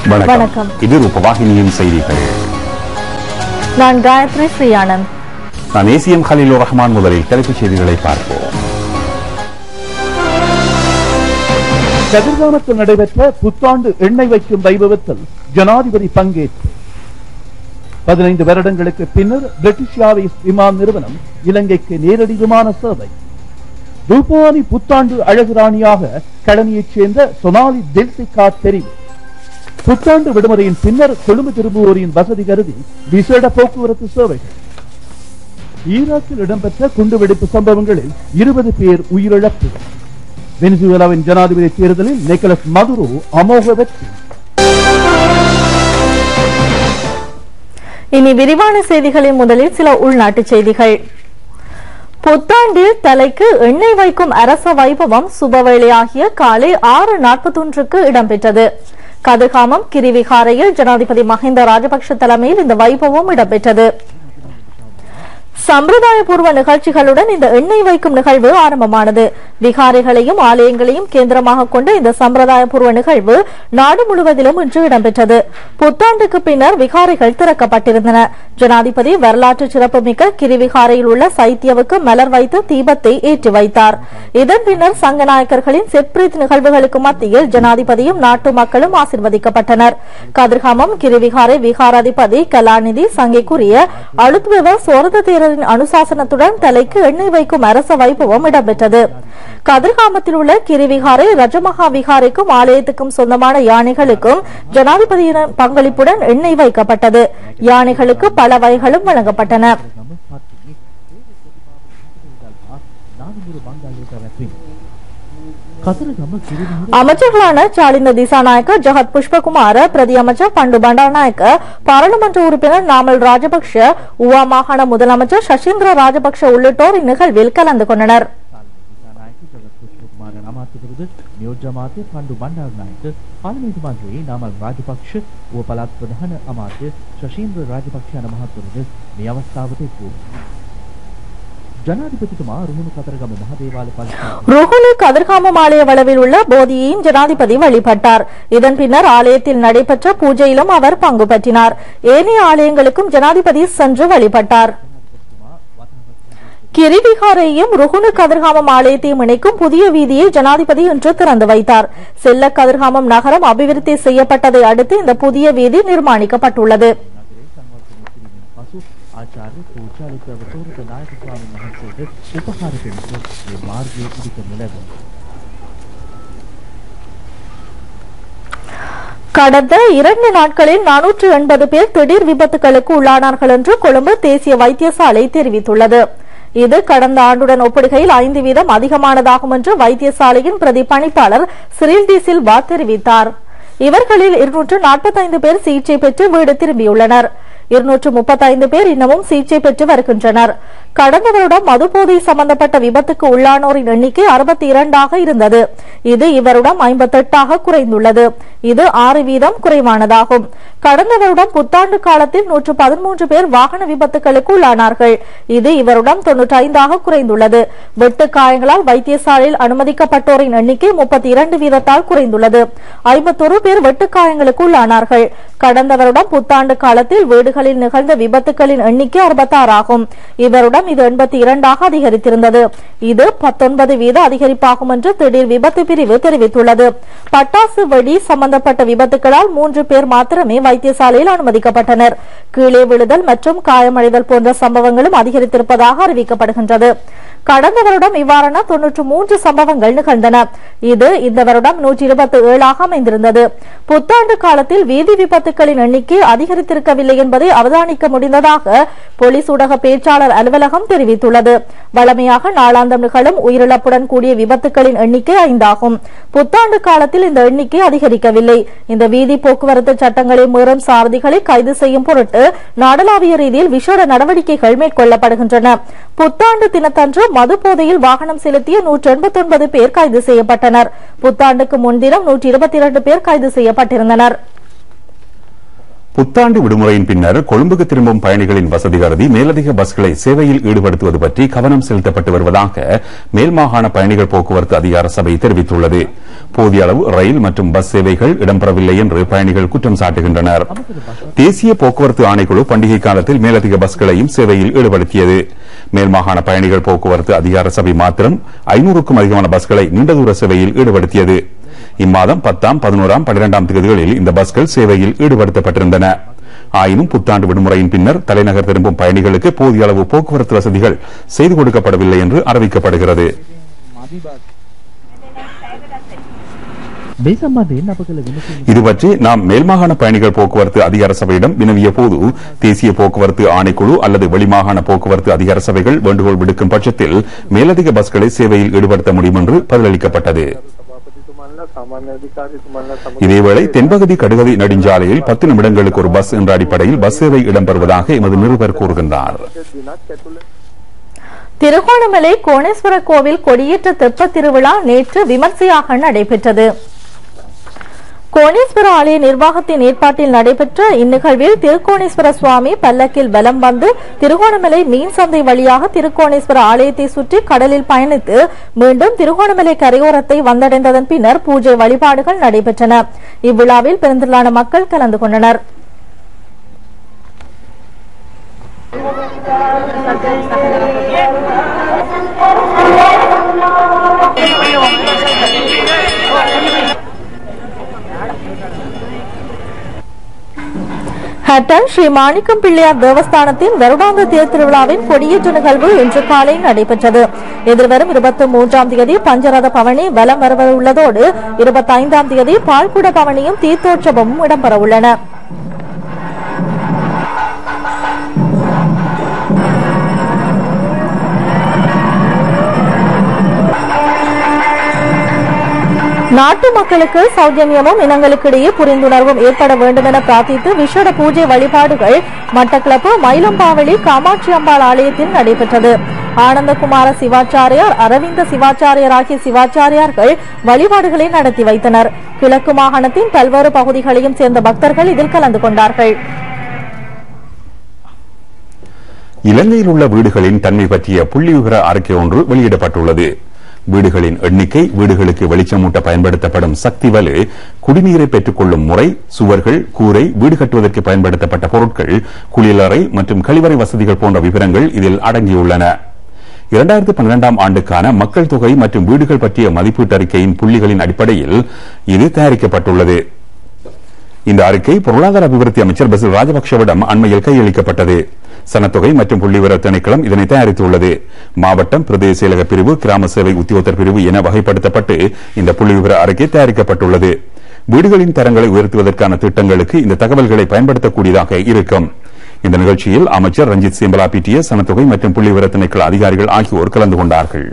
வணக்கம் வணக்கம். இது ரூபவாகினியின் செய்திகள் நான் காயத்ரி ஸ்ரீயானந்த் நான் ஏசிஎம் ஹலீலுர் ரஹ்மான் முதலில் தலைப்புச் செய்திகளை பார்ப்போம் கதிர்காமத்தில் நடைபெற்ற புத்தாண்டு எண்ணெய் வைக்கும் வைபவத்தில் ஜனாதிபதி பங்கேற்று பதினைந்து வருடங்களுக்கு பின்னர் பிரிட்டிஷ் ஏர்வேஸ் விமான நிறுவனம் இலங்கைக்கு நேரடி விமான சேவை ரூபானி புத்தாண்டு அழகு ராணியாக கழனியைச் சேர்ந்த சொனாலி டெல்சிகா தெரிவு புத்தாண்டு விடுமுறையின் பின்னர் கொழும்பு திரும்புவோரின் வசதி கருதி விசேட போக்குவரத்து சேவைகள் ஈராக்கில் இடம்பெற்ற குண்டுவெடிப்பு சம்பவங்களில் இருபது பேர் உயிரிழப்பு வெனிசுவேலாவின் ஜனாதிபதி தேர்தலில் நிக்கலஸ் மதுரோ அமோக வெற்றி இனி விரிவான செய்திகளின் முதலில் சில உள்நாட்டு செய்திகள் புத்தாண்டில் தலைக்கு எண்ணெய் வைக்கும் அரச வைபவம் சுபவேளையாகிய காலை ஆறு நாற்பத்தொன்றுக்கு இடம்பெற்றது கதிர்காமம் கிரிவிகாரையில் ஜனாதிபதி மஹிந்த ராஜபக்ஷ தலைமையில் இந்த வைபவம் இடம்பெற்றது சம்பிரதாயபூர்வ நிகழ்ச்சிகளுடன் இந்த எண்ணெய் வைக்கும் நிகழ்வு ஆரம்பமானது விகாரைகளையும் ஆலயங்களையும் கேந்திரமாக கொண்ட இந்த சம்பிரதாயபூர்வ நிகழ்வு நாடு முழுவதிலும் இன்று இடம்பெற்றது புத்தாண்டுக்கு பின்னர் விகாரைகள் திறக்கப்பட்டிருந்தன ஜனாதிபதி வரலாற்று சிறப்புமிக்க கிரிவிகாரையில் உள்ள சைத்தியவுக்கு மலர் வைத்து தீபத்தை ஏற்றி வைத்தார் இதன் பின்னர் சங்கநாயக்கர்களின் செட்பிரீத் நிகழ்வுகளுக்கு மத்தியில் ஜனாதிபதியும் நாட்டு மக்களும் ஆசிர்வதிக்கப்பட்டனர் கதிர்காமம் கிரிவிகாரை விகாராதிபதி கலாநிதி சங்கைக்குரிய அழுத்விவ சோரத தேரரின் அனுசாசனத்துடன் தலைக்கு எண்ணெய் வைக்கும் அரச வைபவம் இடம்பெற்றது கதிர்காமத்தில் உள்ள கிரிவிகாரை ரஜமகா விகாரைக்கும் ஆலயத்துக்கும் சொந்தமான யானைகளுக்கும் ஜனாதிபதியின் பங்களிப்புடன் எண்ணெய் வைக்கப்பட்டது யானைகளுக்கு பல வகைகளும் வழங்கப்பட்டன அமைச்சர்களான சாலிந்த திசாநாயக்க ஜகத் புஷ்பகுமார பிரதி அமைச்சர் பண்டு பண்டாநாயக்க பாராளுமன்ற உறுப்பினர் நாமல் ராஜபக்ஷ உவா மாகாண முதலமைச்சர் சசீந்திர ராஜபக்ஷ உள்ளிட்டோர் இந்நிகழ்வில் கலந்து கொண்டனர் කුමාරයන් අමාත්‍යවරුද නියෝජ්‍ය අමාත්‍ය පණ්ඩු බණ්ඩාරනායක පාර්ලිමේන්තු මන්ත්‍රී නාමල් රාජපක්ෂ ඌව පළාත් ප්‍රධාන අමාත්‍ය ශෂීන්ද්‍ර රාජපක්ෂ යන මහත්වරුද මේ අවස්ථාවට එක් වූ ජනාධිපතිතුමා රුහුණු කතරගම මහදේවාල පරිසරයේ ருகுனு கதிர்காமம் ஆலய வளவில் உள்ள போதியையும் ஜனாதிபதி வழிபட்டார் இதன் பின்னர் ஆலயத்தில் நடைபெற்ற பூஜையிலும் அவர் பங்கு பற்றினார் ஏனைய ஆலயங்களுக்கும் ஜனாதிபதி சென்று வழிபட்டார் கிரிவிகாரையும் ருகுனு கதிர்காமம் ஆலயத்தையும் இணைக்கும் புதிய வீதியை ஜனாதிபதி இன்று திறந்து வைத்தார் செல்ல கதிர்காமம் நகரம் அபிவிருத்தி செய்யப்பட்டதை அடுத்து இந்த புதிய வீதி நிர்மாணிக்கப்பட்டுள்ளது නගරේ සංවර්ධනය කිරීමෙන් පසු ආචාර්ය පූජාලික අවතෝරක නායක ස්වාමීන් වහන්සේට උපහාර පිණිස මේ මාර්ගය ඉදි කරනු ලැබුණා. கடந்த இரண்டு நாட்களில் நானூற்று எண்பது பேர் திடீர் விபத்துகளுக்கு உள்ளானார்கள் என்று கொழும்பு தேசிய வைத்தியசாலை தெரிவித்துள்ளது இது கடந்த ஆண்டுடன் ஒப்பிடுகையில் ஐந்து வீதம் அதிகமானதாகும் என்று வைத்தியசாலையின் பிரதி பணிப்பாளர் சிறில் டி சில்வா தெரிவித்தார் இவர்களில் இருநூற்று நாற்பத்தைந்து பேர் சிகிச்சை பெற்று வீடு திரும்பியுள்ளனர் இருநூற்று முப்பத்தைந்து பேர் இன்னமும் சிகிச்சை பெற்று வருகின்றனர் கடந்த வருடம் மதுபோதை சம்பந்தப்பட்ட விபத்துக்கு உள்ளானோரின் எண்ணிக்கை அறுபத்தி இரண்டாக இருந்தது இது இவருடம் ஐம்பத்தெட்டாக குறைந்துள்ளது இது ஆறு வீதம் குறைவானதாகும் கடந்த வருடம் புத்தாண்டு காலத்தில் நூற்று பதிமூன்று பேர் வாகன விபத்துகளுக்கு உள்ளானார்கள் இது இவருடம் தொன்னூற்றி ஐந்தாக குறைந்துள்ளது வெட்டு காயங்களால் வைத்தியசாலையில் அனுமதிக்கப்பட்டோரின் எண்ணிக்கை முப்பத்தி இரண்டு வீதத்தால் குறைந்துள்ளது ஐம்பத்தொரு பேர் வெட்டு காயங்களுக்கு உள்ளானார்கள் கடந்த வருடம் புத்தாண்டு காலத்தில் வீடுகளில் நிகழ்ந்த விபத்துகளின் எண்ணிக்கை அறுபத்தாறு ஆகும் இவருடம் இது எண்பத்தி இரண்டாக அதிகரித்திருந்தது இது பத்தொன்பது வீத அதிகரிப்பாகும் என்று திடீர் விபத்து பிரிவு தெரிவித்துள்ளது பட்டாசு வெடி சம்பந்தப்பட்ட விபத்துகளால் மூன்று பேர் மாத்திரமே வைத்தியசாலையில் அனுமதிக்கப்பட்டனர் கீழே விழுதல் மற்றும் காயமடைதல் போன்ற சம்பவங்களும் அதிகரித்திருப்பதாக அறிவிக்கப்படுகின்றது கடந்த வருடம் இவ்வாறான தொன்னூற்று மூன்று சம்பவங்கள் நிகழ்ந்தன இது இந்த வருடம் நூற்றி இருபத்தி ஏழாக அமைந்திருந்தது புத்தாண்டு காலத்தில் வீதி விபத்துகளின் எண்ணிக்கை அதிகரித்திருக்கவில்லை என்பதை அவதானிக்க முடிந்ததாக போலீஸ் ஊடக பேச்சாளர் அலுவலகம் தெரிவித்துள்ளது வழமையாக நாளாந்தம் நிகழும் உயிரிழப்புடன் கூடிய விபத்துகளின் எண்ணிக்கை ஐந்தாகும் புத்தாண்டு காலத்தில் இந்த எண்ணிக்கை அதிகரிக்கவில்லை இந்த வீதி போக்குவரத்து சட்டங்களை மீறும் சாரதிகளை கைது செய்யும் பொருட்டு நாடளாவிய ரீதியில் விசேட நடவடிக்கைகள் மேற்கொள்ளப்படுகின்றன புத்தாண்டு தினத்தன்று மது போதையில் வாகனம் செலுத்திய நூற்று எண்பத்தி ஒன்பது பேர் கைது செய்யப்பட்டனர் புத்தாண்டுக்கு முன்தினம் நூற்றி இருபத்தி இரண்டு பேர் கைது செய்யப்பட்டிருந்தனர் புத்தாண்டு விடுமுறையின் பின்னர் கொழும்புக்கு திரும்பும் பயணிகளின் வசதி கருதி மேலதிக பஸ்களை சேவையில் ஈடுபடுத்துவது பற்றி கவனம் செலுத்தப்பட்டு வருவதாக மேல் மாகாண பயணிகள் போக்குவரத்து அதிகார சபை தெரிவித்துள்ளது போதிய அளவு ரயில் மற்றும் பஸ் சேவைகள் இடம்பெறவில்லை என்று பயணிகள் குற்றம் சாட்டுகின்றனர் தேசிய போக்குவரத்து ஆணைக்குழு பண்டிகை காலத்தில் மேலதிக பஸ்களையும் சேவையில் ஈடுபடுத்தியது மேல் மாகாண பயணிகள் போக்குவரத்து அதிகார சபை மாத்திரம் ஐநூறுக்கும் அதிகமான பஸ்களை நீண்ட தூர சேவையில் ஈடுபடுத்தியது இம்மாதம் பத்தாம் பதினோராம் பன்னிரெண்டாம் தேதிகளில் இந்த பஸ்கள் சேவையில் ஈடுபடுத்தப்பட்டிருந்தன ஆயினும் புத்தாண்டு விடுமுறையின் பின்னர் தலைநகர் திரும்பும் பயணிகளுக்கு போதிய அளவு போக்குவரத்து வசதிகள் செய்து கொடுக்கப்படவில்லை என்று அறிவிக்கப்படுகிறது මේ සම්බන්ධයෙන් අප කළ විමසීම இது பற்றி நாம் மேல்மாகாண பயணிகள் போக்குவரத்து அதிகார சபையிடம் வினவிய போது தேசிய போக்குவரத்து ஆணைக்குழு அல்லது வெளிமாகாண போக்குவரத்து அதிகார சபைகள் வேண்டுகோள் விடுக்கும் பட்சத்தில் மேலதிக பஸ்களை சேவையில் ஈடுபடுத்த முடியும் என்று பதிலளிக்கப்பட்டது සභාපතිතුමන්ලා සාමාන්‍ය අධිකාරීතුමන්ලා සමග இதேவேளை தென்பகுதி கடுகதி நெடுஞ்சாலையில் பத்து நிமிடங்களுக்கு ஒரு பஸ் என்ற அடிப்படையில் பஸ் சேவை இடம்பெறுவதாக எமது நிருபர் கூறுகின்றார் දිනක් ඇතුළේ திருகோணமலை கோணேஸ்வர கோவில் கொடியேற்ற தெப்ப திருவிழா நேற்று விமர்சையாக நடைபெற்றது கோணேஸ்வர ஆலய நிர்வாகத்தின் ஏற்பாட்டில் நடைபெற்ற இந்நிகழ்வில் திருக்கோணேஸ்வர சுவாமி பல்லக்கில் வலம் வந்து திருகோணமலை மீன் சந்தை வழியாக திருக்கோணேஸ்வர ஆலயத்தை சுற்றி கடலில் பயணித்து மீண்டும் திருகோணமலை கரையோரத்தை வந்தடைந்ததன் பின்னர் பூஜை வழிபாடுகள் நடைபெற்றன இவ்விழாவில் பெருந்திரளான மக்கள் கலந்து கொண்டனர் ஹட்டன் ஸ்ரீ மாணிக்கம் பிள்ளையார் தேவஸ்தானத்தின் வருடாந்த தேர் திருவிழாவின் கொடியேற்ற நிகழ்வு இன்று காலை நடைபெற்றது எதிர்வரும் இருபத்தி மூன்றாம் தேதி பஞ்சரத பவனி வலம் வரவுள்ளதோடு இருபத்தி ஐந்தாம் தேதி பால்குட பவனியும் தீர்த்தோற்சவமும் இடம்பெறவுள்ளன நாட்டு மக்களுக்கு சௌஜன்யமும் இனங்களுக்கிடையே புரிந்துணர்வும் ஏற்பட வேண்டும் என பிரார்த்தித்து விஷட பூஜை வழிபாடுகள் மட்டக்களப்பு மயிலம்பாவளி காமாட்சி அம்பாள் ஆலயத்தில் நடைபெற்றது ஆனந்தகுமார சிவாச்சாரியார் அரவிந்த சிவாச்சாரியார் ஆகிய சிவாச்சாரியார்கள் வழிபாடுகளை நடத்தி வைத்தனர் கிழக்கு மாகாணத்தின் பல்வேறு பகுதிகளையும் சேர்ந்த பக்தர்கள் இதில் கலந்து கொண்டார்கள் இலங்கையில் உள்ள வீடுகளின் தன்மை பற்றிய புள்ளிவிவர அறிக்கை ஒன்று வெளியிடப்பட்டுள்ளது வீடுகளின் எண்ணிக்கை வீடுகளுக்கு வெளிச்சமூட்ட பயன்படுத்தப்படும் சக்தி வலு குடிநீரை பெற்றுக்கொள்ளும் முறை சுவர்கள் கூரை வீடு கட்டுவதற்கு பயன்படுத்தப்பட்ட பொருட்கள் குளியலறை மற்றும் கழிவறை வசதிகள் போன்ற விவரங்கள் இதில் அடங்கியுள்ளன இரண்டாயிரத்தி பன்னிரெண்டாம் ஆண்டுக்கான மக்கள் தொகை மற்றும் வீடுகள் பற்றிய மதிப்பீட்டு அறிக்கையின் புள்ளிகளின் அடிப்படையில் இது தயாரிக்கப்பட்டுள்ளது இந்த அறிக்கை பொருளாதார அபிவிருத்தி அமைச்சர் பசில் ராஜபக்சவிடம் அண்மையில் கையளிக்கப்பட்டது சனத்தொகை மற்றும் புள்ளிவிவர திணைக்களம் இதனை தயாரித்துள்ளது மாவட்டம் பிரதேச செயலக பிரிவு கிராம சேவை உத்தியோகத்தர் பிரிவு என வகைப்படுத்தப்பட்டு இந்த புள்ளிவிவர அறிக்கை தயாரிக்கப்பட்டுள்ளது வீடுகளின் தரங்களை உயர்த்துவதற்கான திட்டங்களுக்கு இந்த தகவல்களை பயன்படுத்தக்கூடியதாக இருக்கும் இந்த நிகழ்ச்சியில் அமைச்சர் ரஞ்சித் சிம்பலா பிடிய சனத்தொகை மற்றும் புள்ளிவிவர திணைக்கள அதிகாரிகள் ஆகியோர் கலந்து கொண்டார்கள்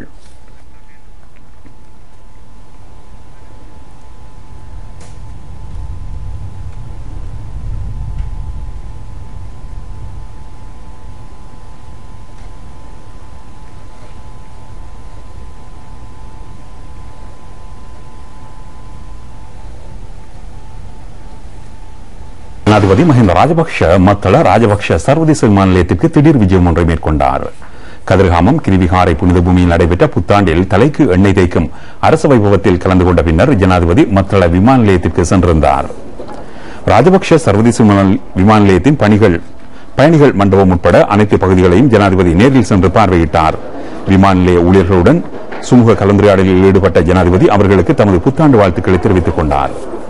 ஜனாதிபதி மஹிந்த ராஜபக்ஷ மத்தள ராஜபக்ஷ சர்வதேச விமான நிலையத்திற்கு திடீர் விஜயம் ஒன்றை மேற்கொண்டார் கதிர்காமம் கிரிவிகாரை புனித பூமியில் நடைபெற்ற புத்தாண்டில் தலைக்கு எண்ணெய் தேய்க்கும் அரச வைபவத்தில் கலந்து கொண்ட பின்னர் ஜனாதிபதி மத்தள விமான நிலையத்திற்கு சென்றிருந்தார் ராஜபக்ஷ சர்வதேச விமான- விமான நிலையத்தின் பணிகள் பயணிகள் மண்டபம் உட்பட அனைத்து பகுதிகளையும் ஜனாதிபதி நேரில் சென்று பார்வையிட்டார் விமான நிலைய ஊழியர்களுடன் சுமூக கலந்துரையாடலில் ஈடுபட்ட ஜனாதிபதி அவர்களுக்கு தமது புத்தாண்டு வாழ்த்துக்களை தெரிவித்துக் கொண்டார்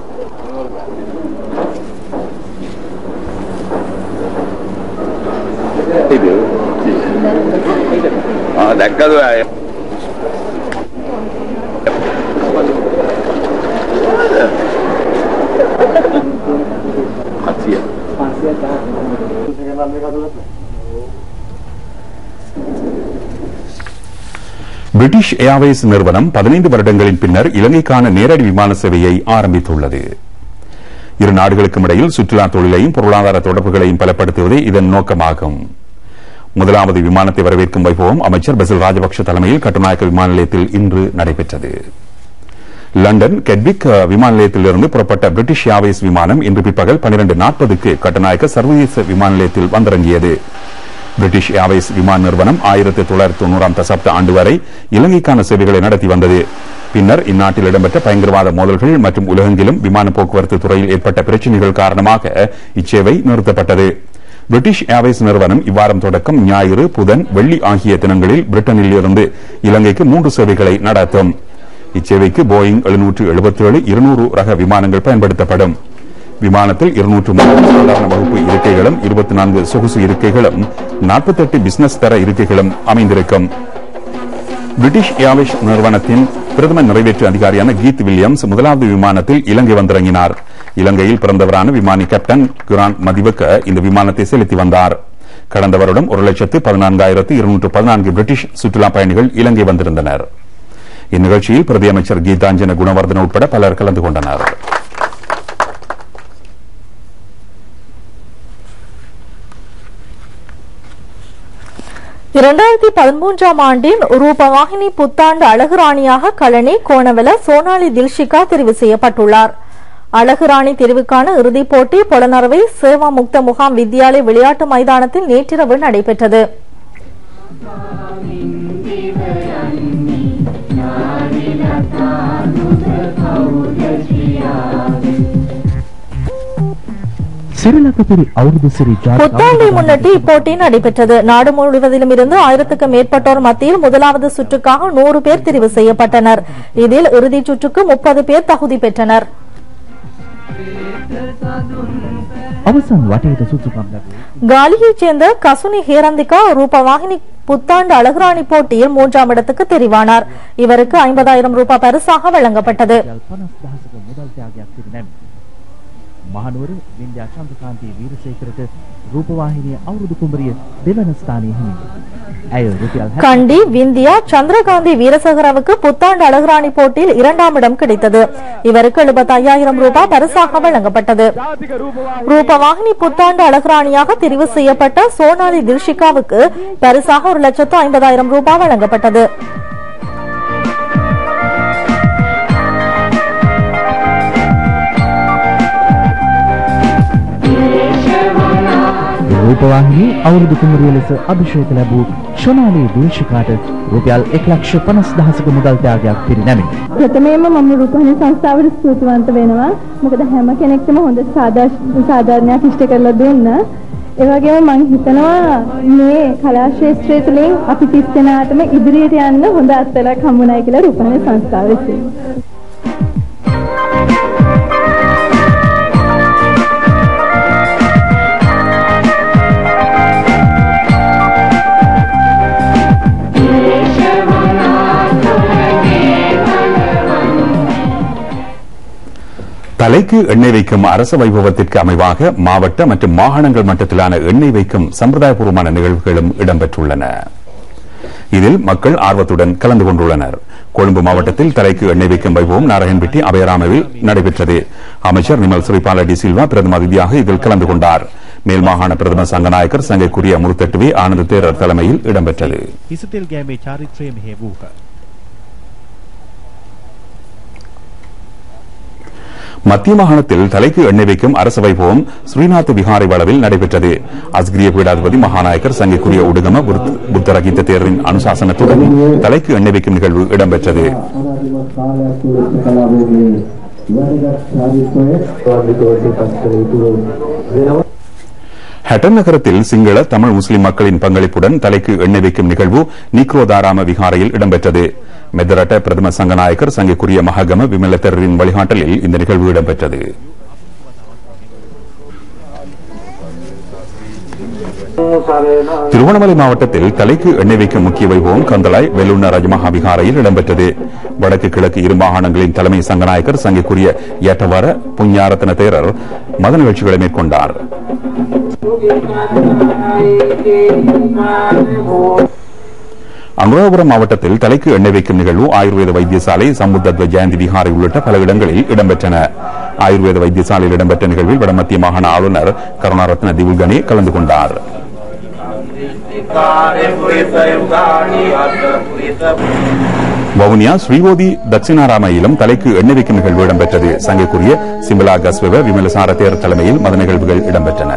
ආ දැක්කද අය හත්සිය பிரிட்டிஷ் ஏர்வேஸ் நிறுவனம் பதினைந்து வருடங்களின் பின்னர் இலங்கைக்கான நேரடி விமான சேவையை ஆரம்பித்துள்ளது இரு நாடுகளுக்கும் இடையில் சுற்றுலா தொழிலையும் பொருளாதார தொடர்புகளையும் பலப்படுத்துவதே இதன் நோக்கமாகும் முதலாவது விமானத்தை வரவேற்கும் வைபவம் அமைச்சர் பசில் ராஜபக்ஷ தலைமையில் கட்டுநாயக்க விமான நிலையத்தில் இன்று நடைபெற்றது லண்டன் கெட்விக் அஹ், விமான நிலையத்திலிருந்து புறப்பட்ட பிரிட்டிஷ் ஏர்வேஸ் விமானம் இன்று பிற்பகல் பன்னிரண்டு நாற்பதுக்கு கட்டநாயக்க சர்வதேச விமான நிலையத்தில் வந்திறங்கியது பிரிட்டிஷ் ஏர்வேஸ் விமான நிறுவனம் ஆயிரத்தி தொள்ளாயிரத்தி தொண்ணூறாம் தசாப்த ஆண்டு வரை இலங்கைக்கான சேவைகளை நடத்தி வந்தது பின்னர் இந்நாட்டில் இடம்பெற்ற பயங்கரவாத மோதல்கள் மற்றும் உலகெங்கிலும் விமான போக்குவரத்து துறையில் ஏற்பட்ட பிரச்சினைகள் காரணமாக இச்சேவை நிறுத்தப்பட்டது பிரிட்டிஷ் ஏர்வேஸ் நிறுவனம் இவ்வாரம் தொடக்கம் ஞாயிறு புதன் வெள்ளி ஆகிய தினங்களில் பிரிட்டனில் இருந்து இலங்கைக்கு மூன்று சேவைகளை நடத்தும் இச்சேவைக்கு போயிங் எழுநூற்று எழுபத்தேழு இருநூறு ரக விமானங்கள் பயன்படுத்தப்படும் விமானத்தில் இருநூற்று முப்பது சாதாரண வகுப்பு இருக்கைகளும் இருபத்தி நான்கு சொகுசு இருக்கைகளும் நாற்பத்தெட்டு பிசினஸ் தர இருக்கைகளும் அமைந்திருக்கும் பிரிட்டிஷ் ஏர்வேஸ் நிறுவனத்தின் பிரதம நிறைவேற்று அதிகாரியான கீத் வில்லியம்ஸ் முதலாவது விமானத்தில் இலங்கை வந்திறங்கினார் இலங்கையில் பிறந்தவரான விமானி கேப்டன் குரான் மதிவக்க இந்த விமானத்தை செலுத்தி வந்தார் கடந்த வருடம் ஒரு லட்சத்து பதினான்காயிரத்து இருநூற்று பதினான்கு பிரிட்டிஷ் சுற்றுலா பயணிகள் இலங்கை வந்திருந்தனர் இந்நிகழ்ச்சியில் பிரதி அமைச்சர் கீதாஞ்சன குணவர்தன உட்பட பலர் கலந்து கொண்டனர் இரண்டாயிரத்தி பதிமூன்றாம் ஆண்டின் ரூபவாகினி புத்தாண்டு அழகு ராணியாக கழனி கோணவெல சோனாலி தில்ஷிகா தெரிவு செய்யப்பட்டுள்ளார் அழகு ராணி தெரிவுக்கான இறுதிப் போட்டி பொலனறுவை சேவா முக்த முகாம் வித்யாலய விளையாட்டு மைதானத்தில் நேற்றிரவு நடைபெற்றது සිරිලකපිරි අවුරුදු සිරි புத்தாண்டை முன்னிட்டு இப்போட்டி நடைபெற்றது நாடு முழுவதிலும் இருந்து ஆயிரத்துக்கும் மேற்பட்டோர் மத்தியில் முதலாவது சுற்றுக்காக நூறு பேர் தெரிவு செய்யப்பட்டனர் இதில் இறுதிச் சுற்றுக்கு முப்பது பேர் தகுதி பெற்றனர் අවසන් වටේට සුසුකම් ලැබූ காலியைச் சேர்ந்த கசுனி ஹேரந்திகா ரூபவாகினி புத்தாண்டு அழகுராணி போட்டியில் மூன்றாம் இடத்துக்கு தெரிவானார் இவருக்கு ஐம்பதாயிரம் ரூபாய் பரிசாக வழங்கப்பட்டது පනස් දහසක මුදල් ත්‍යාගයක් තිබ නැම. මහනුවර වින්දයා චන්ද්‍රකාන්තී වීරසේකරට රූපවාහිනිය අවුරුදු කුමරිය දෙවන ස්ථානය හිමින්. ඇය රුපියල් හැට கண்டி விந்தியா சந்திரகாந்தி வீரசேகராவுக்கு புத்தாண்டு அழகுராணி போட்டியில் இரண்டாம் இடம் கிடைத்தது இவருக்கு எழுபத்தி ஐயாயிரம் ரூபாய் பரிசாக வழங்கப்பட்டது ரூபவாகினி புத்தாண்டு அழகுராணியாக தெரிவு செய்யப்பட்ட சோனாலி தில்ஷிகாவுக்கு பரிசாக ஒரு லட்சத்து ஐம்பதாயிரம் ரூபாய் வழங்கப்பட்டது රූපවාහිනී අවුරුදු කුමරිය ලෙස අභිෂේක ලැබූ ශොනාලී දූෂිකාට රුපියල් එක් ලක්ෂ පනස් දහසක මුදල් ත්‍යාගයක් පිරිනැමින්. ප්‍රථමයෙන්ම මම රූපවාහිනී සංස්ථාවට ස්තුතිවන්ත වෙනවා. මොකද හැම කෙනෙක්ටම හොඳ සාදා- සාධාරණයක් ඉෂ්ට කරලා දුන්න. ඒ වගේම මම හිතනවා මේ කලා ශාස්ත්‍රය තුළින් අපි තිස් දෙනාටම ඉදිරියට යන්න හොඳ අත්දැකීමක් හම්බුනායි කියලා රූපවාහිනී සංස්ථාව විසින්. தலைக்கு எண்ணெய் வைக்கும் அரச வைபவத்திற்கு அமைவாக மாவட்ட மற்றும் மாகாணங்கள் மட்டத்திலான எண்ணெய் வைக்கும் சம்பிரதாயபூர்வமான நிகழ்வுகளும் இடம்பெற்றுள்ளன இதில் மக்கள் ஆர்வத்துடன் கலந்து கொண்டுள்ளனர் கொழும்பு மாவட்டத்தில் தலைக்கு எண்ணெய் வைக்கும் வைபவம் நாராயண்பட்டி அபயராமவில் நடைபெற்றது அமைச்சர் நிமல் சிறிபால டி சில்வா பிரதம அதிதியாக இதில் கலந்து கொண்டார் மேல் மாகாண பிரதம சங்கநாயகர் சங்கைக்குரிய முருத்தட்டுவே ஆனந்த தேரர் தலைமையில் இடம்பெற்றது හිසතෙල් ගෑමේ චාරිත්‍රය මෙහෙ වූහ. மத்திய மாகாணத்தில் தலைக்கு எண்ணெய் வைக்கும் அரச வைபவம் ஸ்ரீநாத் விஹாரை வளவில் நடைபெற்றது அஸ்கிரிய பீடாதிபதி மகாநாயக்கர் சங்கைக்குரிய உடுகம புத்த- புத்தரகித்த தேரின் அனுசாசனத்துடன் தலைக்கு எண்ணெய் வைக்கும் நிகழ்வு இடம்பெற்றது අනාදිමත් කාලයක් තුළ කලාවෝගේ වැදගත් සාධිත්වය වර්ධිතවට පත් කළ යුතු වෙනවා. ஹட்டன் நகரத்தில் சிங்கள தமிழ் முஸ்லிம் மக்களின் பங்களிப்புடன் தலைக்கு எண்ணெய் வைக்கும் நிகழ்வு நிக்ரோதாராம விகாரையில் இடம்பெற்றது மெதரட்ட பிரதம சங்கநாயக்கர் சங்கைக்குரிய மககம விமலத்தரின் வழிகாட்டலில் இந்த நிகழ்வு இடம்பெற்றது திருவண்ணாமலை மாவட்டத்தில் தலைக்கு எண்ணெய் வைக்கும் முக்கிய வைபவம் கந்தலாய் வெலுண்ண ரஜமஹா விகாரையில் இடம்பெற்றது வடக்கு கிழக்கு இரு மாகாணங்களின் தலைமை சங்கநாயக்கர் சங்கைக்குரிய ஏட்டவர புஞ்ஞாரத்தன தேரர் மத நிகழ்ச்சிகளை மேற்கொண்டார் அனுராதபுரம் மாவட்டத்தில் தலைக்கு எண்ணெய் வைக்கும் நிகழ்வு ஆயுர்வேத வைத்தியசாலை சமுத்தத்வ ஜெயந்தி விஹாரை உள்ளிட்ட பல இடங்களில் இடம்பெற்றன ஆயுர்வேத வைத்தியசாலையில் இடம்பெற்ற நிகழ்வில் வடமத்திய மாகாண ஆளுநர் கருணாரத்ன திவுல்கனே கலந்து கொண்டார் කාර්ය පුරිස යුගානි අත පුරිස வவுனியா ஸ்ரீவோதி தட்சிணாராமையிலும் தலைக்கு எண்ணெய் வைக்கும் நிகழ்வு இடம்பெற்றது சங்கைக்குரிய சிம்பிளா கஸ்வெவ விமலசார தேர் தலைமையில் மத நிகழ்வுகள் இடம்பெற்றன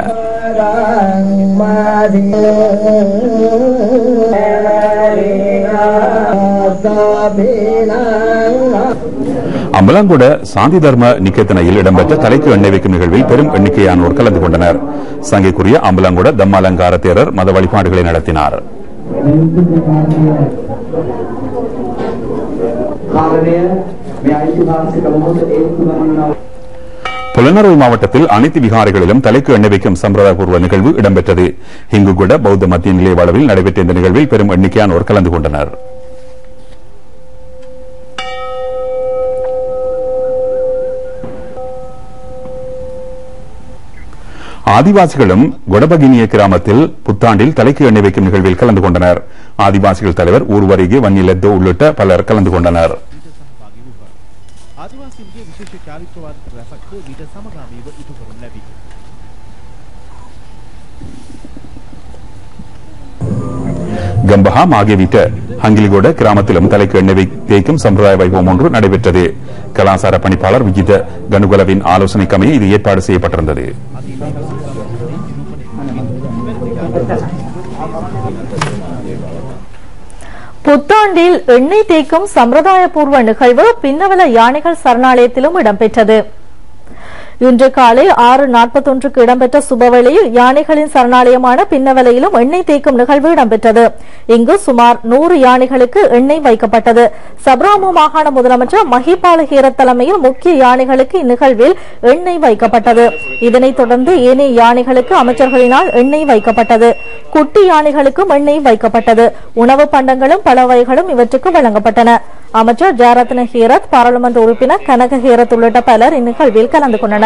அம்பலாங்கொட சாந்தி தர்ம நிகேதனையில் இடம்பெற்ற தலைக்கு எண்ணெய் வைக்கும் நிகழ்வில் பெரும் எண்ணிக்கையானோர் கலந்து கொண்டனர் சங்கைக்குரிய அம்பலாங்கொட தம்மாலங்கார தேரர் மத வழிபாடுகளை நடத்தினார் කාරණය මේ ඓතිහාසික මොහොත ඒත්තු ගන්නවා புலனறுவை மாவட்டத்தில் அனைத்து விகாரைகளிலும் தலைக்கு எண்ணெய் வைக்கும் சம்பிரதாயபூர்வ நிகழ்வு இடம்பெற்றது ஹிங்குகுட பௌத்த மத்திய நிலைய அளவில் நடைபெற்ற இந்த நிகழ்வில் பெரும் எண்ணிக்கையானோர் கலந்து கொண்டனர் ஆதிவாசிகளும் கொடபகினிய கிராமத்தில் புத்தாண்டில் தலைக்கு எண்ணெய் வைக்கும் நிகழ்வில் கலந்து கொண்டனர் ஆதிவாசிகள் தலைவர் ஊர்வரிகே வன்னிலெத்தோ உள்ளிட்ட பலர் கலந்து கொண்டனர் ආදිවාසීන්ගේ විශේෂ චාරිත්‍රවාද රැසක් මීට සමගාමීව ඉටු කරනු ලැබී. கம்பஹா மாகேவிட்ட ஹங்கிலிகோட கிராமத்திலும் தலைக்கு எண்ணெய் வை- தேய்க்கும் சம்பிரதாய வைபவம் ஒன்று நடைபெற்றது கலாசார பணிப்பாளர் விஜித கனுகலவின் ஆலோசனைக்கமைய இது ஏற்பாடு செய்யப்பட்டிருந்தது புத்தாண்டில் எண்ணெய் தேய்க்கும் சம்பிரதாயபூர்வ நிகழ்வு பின்னவல யானைகள் சரணாலயத்திலும் இடம்பெற்றது இன்று காலை ஆறு நாற்பத்தொன்றுக்கு இடம்பெற்ற சுபவேளையில் யானைகளின் சரணாலயமான பின்னவலையிலும் எண்ணெய் தேய்க்கும் நிகழ்வு இடம்பெற்றது இங்கு சுமார் நூறு யானைகளுக்கு எண்ணெய் வைக்கப்பட்டது சப்ராமு மாகாண முதலமைச்சர் மஹிபால ஹீரத் தலைமையில் முக்கிய யானைகளுக்கு இந்நிகழ்வில் எண்ணெய் வைக்கப்பட்டது இதனைத் தொடர்ந்து ஏனைய யானைகளுக்கு அமைச்சர்களினால் எண்ணெய் வைக்கப்பட்டது குட்டி யானைகளுக்கும் எண்ணெய் வைக்கப்பட்டது உணவு பண்டங்களும் பல வகைகளும் இவற்றுக்கு வழங்கப்பட்டன அமைச்சர் ஜெயரத்ன ஹீரத் பாராளுமன்ற உறுப்பினர் கனக ஹீரத் உள்ளிட்ட பலர் இந்நிகழ்வில் கலந்து கொண்டனர்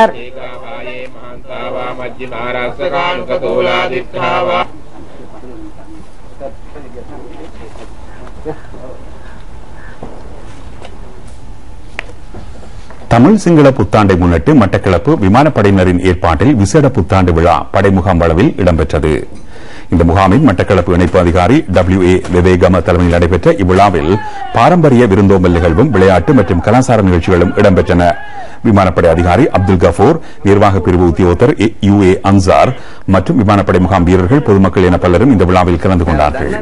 தமிழ் சிங்கள புத்தாண்டை முன்னிட்டு மட்டக்களப்பு விமானப்படையினரின் ஏற்பாட்டில் விசேட புத்தாண்டு விழா படைமுகாம் அளவில் இடம்பெற்றது இந்த முகாமின் மட்டக்களப்பு இணைப்பு அதிகாரி டபிள்யூ ஏ விவேகம தலைமையில் நடைபெற்ற இவ்விழாவில் பாரம்பரிய விருந்தோம்பல் நிகழ்வும் விளையாட்டு மற்றும் கலாச்சார நிகழ்ச்சிகளும் இடம்பெற்றன விமானப்படை அதிகாரி அப்துல் கஃபூர் நிர்வாக பிரிவு உத்தியோகத்தர் ஏ- யு ஏ அன்சார் மற்றும் விமானப்படை முகாம் வீரர்கள் பொதுமக்கள் என பலரும் இந்த விழாவில் கலந்து கொண்டார்கள்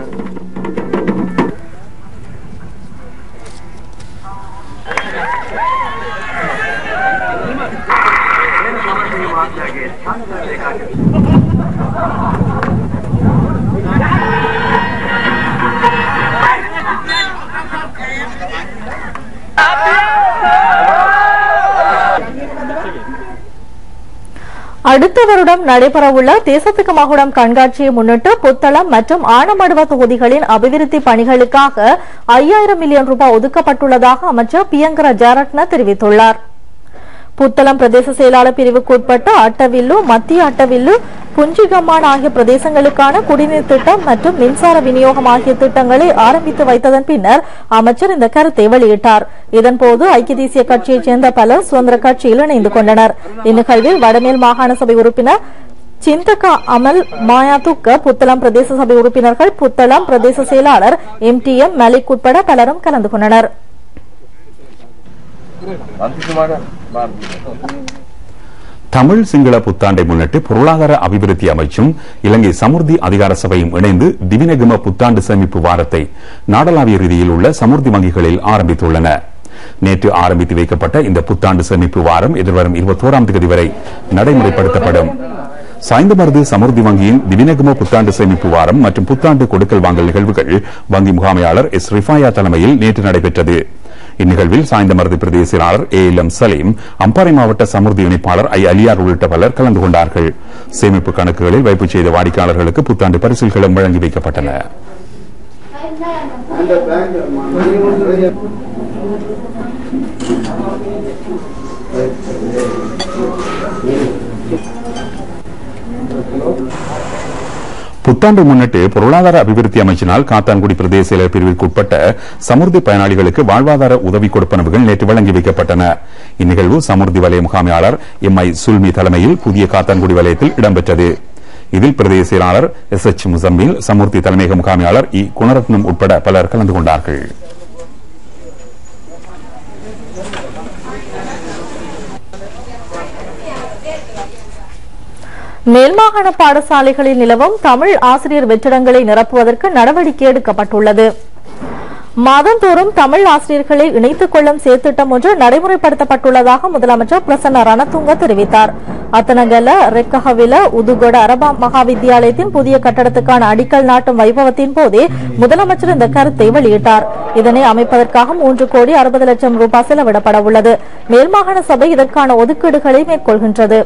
அடுத்த வருடம் நடைபெறவுள்ள தேசத்துக்கு மகுடம் கண்காட்சியை முன்னிட்டு புத்தளம் மற்றும் ஆனமடுவ தொகுதிகளின் அபிவிருத்தி பணிகளுக்காக ஐயாயிரம் மில்லியன் ரூபாய் ஒதுக்கப்பட்டுள்ளதாக அமைச்சர் பியங்கர ஜெயரட்ன தெரிவித்துள்ளார் புத்தளம் பிரதேச செயலாளர் பிரிவுக்குட்பட்ட அட்டவில்லு மத்திய அட்டவில்லு புஞ்சிகம்மான் ஆகிய பிரதேசங்களுக்கான குடிநீர் திட்டம் மற்றும் மின்சார விநியோகம் ஆகிய திட்டங்களை ஆரம்பித்து வைத்ததன் பின்னர் அமைச்சர் இந்த கருத்தை வெளியிட்டார் இதன்போது ஐக்கிய தேசிய கட்சியைச் சேர்ந்த பலர் சுதந்திர கட்சியில் இணைந்து கொண்டனர் இந்நிகழ்வில் வடமேல் மாகாண சபை உறுப்பினர் சிந்தகா அமல் மாயாதுக்க புத்தளம் பிரதேச சபை உறுப்பினர்கள் புத்தளம் பிரதேச செயலாளர் எம் டி எம் மலிக் உட்பட பலரும் கலந்து கொண்டனர் தமிழ் சிங்கள புத்தாண்டை முன்னிட்டு பொருளாதார அபிவிருத்தி அமைச்சும் இலங்கை சமுர்த்தி அதிகார சபையும் இணைந்து திவினகம புத்தாண்டு சேமிப்பு வாரத்தை நாடளாவிய ரீதியில் உள்ள சமுர்த்தி வங்கிகளில் ஆரம்பித்துள்ளன நேற்று ஆரம்பித்து வைக்கப்பட்ட இந்த புத்தாண்டு சேமிப்பு வாரம் எதிர்வரும் இருபத்தோராம் தேதி வரை நடைமுறைப்படுத்தப்படும் சாய்ந்தமருது சமுர்த்தி வங்கியின் திவினகம புத்தாண்டு சேமிப்பு வாரம் மற்றும் புத்தாண்டு கொடுக்கல் வாங்கல் நிகழ்வுகள் வங்கி முகாமையாளர் எஸ் ரிஃபாயா தலைமையில் நேற்று நடைபெற்றது இந்நிகழ்வில் சாய்ந்தமருது பிரதேச செயலாளர் A L M Saleem Ampara மாவட்ட சமுர்த்தி இணைப்பாளர் ஐ அலியார் உள்ளிட்ட பலர் கலந்து கொண்டார்கள் சேமிப்பு கணக்குகளில் வைப்பு செய்த வாடிக்கையாளர்களுக்கு புத்தாண்டு பரிசில்களும் வழங்கி வைக்கப்பட்டன புத்தாண்டை முன்னிட்டு பொருளாதார அபிவிருத்தி அமைச்சினால் காத்தான்குடி பிரதேச செயலர் பிரிவிற்குட்பட்ட சமுர்த்தி பயனாளிகளுக்கு வாழ்வாதார உதவி கொடுப்பனவுகள் நேற்று வழங்கி வைக்கப்பட்டன இந்நிகழ்வு சமுர்த்தி வலய முகாமையாளர் எம் ஐ சுல்மி தலைமையில் புதிய காத்தான்குடி வலயத்தில் இடம்பெற்றது இதில் பிரதேச செயலாளர் எஸ் எச் முசம்மில் சமுர்த்தி தலைமையக முகாமையாளர் இ குணரத்னம் உட்பட பலர் கலந்து கொண்டார்கள் மேல்மாகாண பாடசாலைகளில் நிலவும் தமிழ் ஆசிரியர் வெற்றிடங்களை நிரப்புவதற்கு நடவடிக்கை எடுக்கப்பட்டுள்ளது மாதந்தோறும் தமிழ் ஆசிரியர்களை இணைத்துக் கொள்ளும் செயற்திட்டம் ஒன்று நடைமுறைப்படுத்தப்பட்டுள்ளதாக முதலமைச்சர் பிரசன்ன ரணதுங்க தெரிவித்தார் அத்தனகல ரெக்கஹவில உதுகொட அரபா மகா வித்தியாலயத்தின் புதிய கட்டடத்துக்கான அடிக்கல் நாட்டும் வைபவத்தின் போதே முதலமைச்சர் இந்த கருத்தை வெளியிட்டார் இதனை அமைப்பதற்காக மூன்று கோடி அறுபது லட்சம் ரூபாய் செலவிடப்பட உள்ளது மேல்மாகாண சபை இதற்கான ஒதுக்கீடுகளை மேற்கொள்கின்றது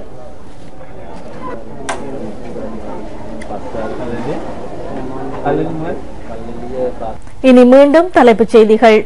இனி மீண்டும் தலைப்புச் செய்திகள்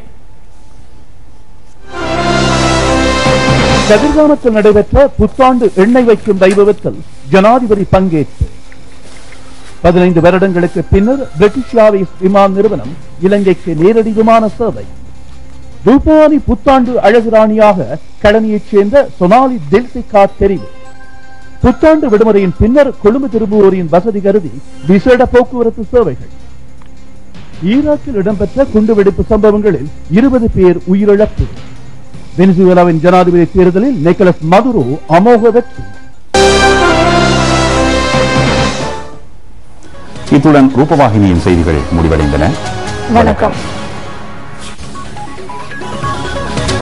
கதிர்காமத்தில் நடைபெற்ற புத்தாண்டு எண்ணெய் வைக்கும் வைபவத்தில் ஜனாதிபதி பங்கேற்பு பதினைந்து வருடங்களுக்கு பின்னர் பிரிட்டிஷ் ஏர்வேஸ் விமான நிறுவனம் இலங்கைக்கு நேரடி விமான சேவை ரூபானி புத்தாண்டு அழகுராணியாக கடனியைச் சேர்ந்த சொனாலி தில்சிகா தெரிவு புத்தாண்டு விடுமுறையின் பின்னர் கொழும்பு திரும்புவோரின் வசதி கருதி விசேட போக்குவரத்து சேவைகள் ஈராக்கில் இடம்பெற்ற குண்டுவெடிப்பு சம்பவங்களில் இருபது பேர் உயிரிழப்பு வெனிசுவேலாவின் ஜனாதிபதி தேர்தலில் நிக்கலஸ் மதுரோ அமோக வெற்றி இத்துடன் ரூபவாகினியின் செய்திகள் முடிவடைந்தன வணக்கம்